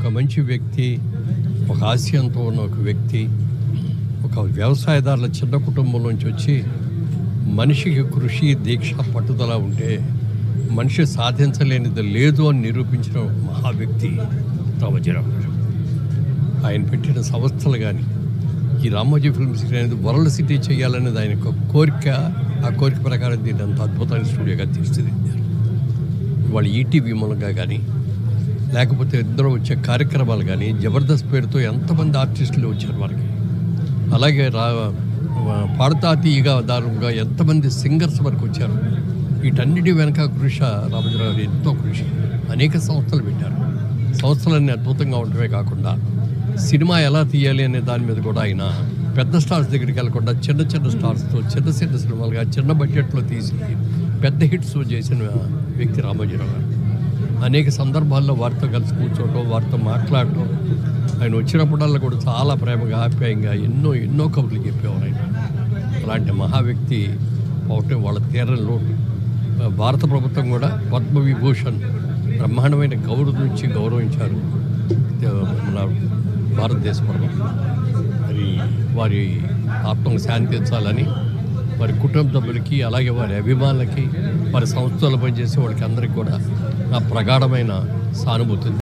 ఒక మంచి వ్యక్తి ఒక ఆశయంతో ఉన్న ఒక వ్యక్తి ఒక వ్యవసాయదారుల చిన్న కుటుంబం నుంచి వచ్చి మనిషికి కృషి దీక్ష పట్టుదల ఉంటే మనిషి సాధించలేనిది లేదు అని నిరూపించిన మహా వ్యక్తి రామోజీరావు గారు ఆయన పెట్టిన సంస్థలు కానీ ఈ రామోజీ ఫిల్మ్ సిటీ అనేది వరల్డ్ సిటీ చేయాలనేది ఆయన యొక్క కోరిక ఆ కోరిక ప్రకారం దీన్ని అంత అద్భుతమైన స్టూడియోగా తీర్చిదిద్దారు ఇవాళ ఈటీవీ మూలంగా కానీ లేకపోతే ఇద్దరు వచ్చే కార్యక్రమాలు కానీ జబర్దస్త్ పేరుతో ఎంతమంది ఆర్టిస్టులు వచ్చారు మనకి అలాగే రా పాడతా తీయగా దారుగా ఎంతమంది సింగర్స్ వరకు వచ్చారు వీటన్నిటి వెనక కృషి రామోజీరావు గారు ఎంతో కృషి అనేక సంస్థలు పెట్టారు సంస్థలన్నీ అద్భుతంగా ఉండటమే కాకుండా సినిమా ఎలా తీయాలి అనే దాని మీద కూడా ఆయన పెద్ద స్టార్స్ దగ్గరికి వెళ్ళకుండా చిన్న చిన్న స్టార్స్తో చిన్న చిన్న సినిమాలుగా చిన్న బడ్జెట్లో తీసి పెద్ద హిట్స్ చేసిన వ్యక్తి రామోజీరావు గారు అనేక సందర్భాల్లో వారితో కలిసి కూర్చోవటం వారితో మాట్లాడటం ఆయన వచ్చినప్పుడల్లా కూడా చాలా ప్రేమగా ఆప్యాయంగా ఎన్నో ఎన్నో కబుర్లు చెప్పేవారు ఆయన అలాంటి మహా వ్యక్తి ఒకటి వాళ్ళ తీరంలో భారత ప్రభుత్వం కూడా పద్మ విభూషణ్ బ్రహ్మాండమైన గౌరవం నుంచి గౌరవించారు మన భారతదేశ ప్రభుత్వం మరి వారి ఆత్మకు శాంతించాలని వారి కుటుంబ సభ్యులకి అలాగే వారి అభిమానులకి వారి సంస్థలు పనిచేసే వాళ్ళకి అందరికీ కూడా నా ప్రగాఢమైన సానుభూతి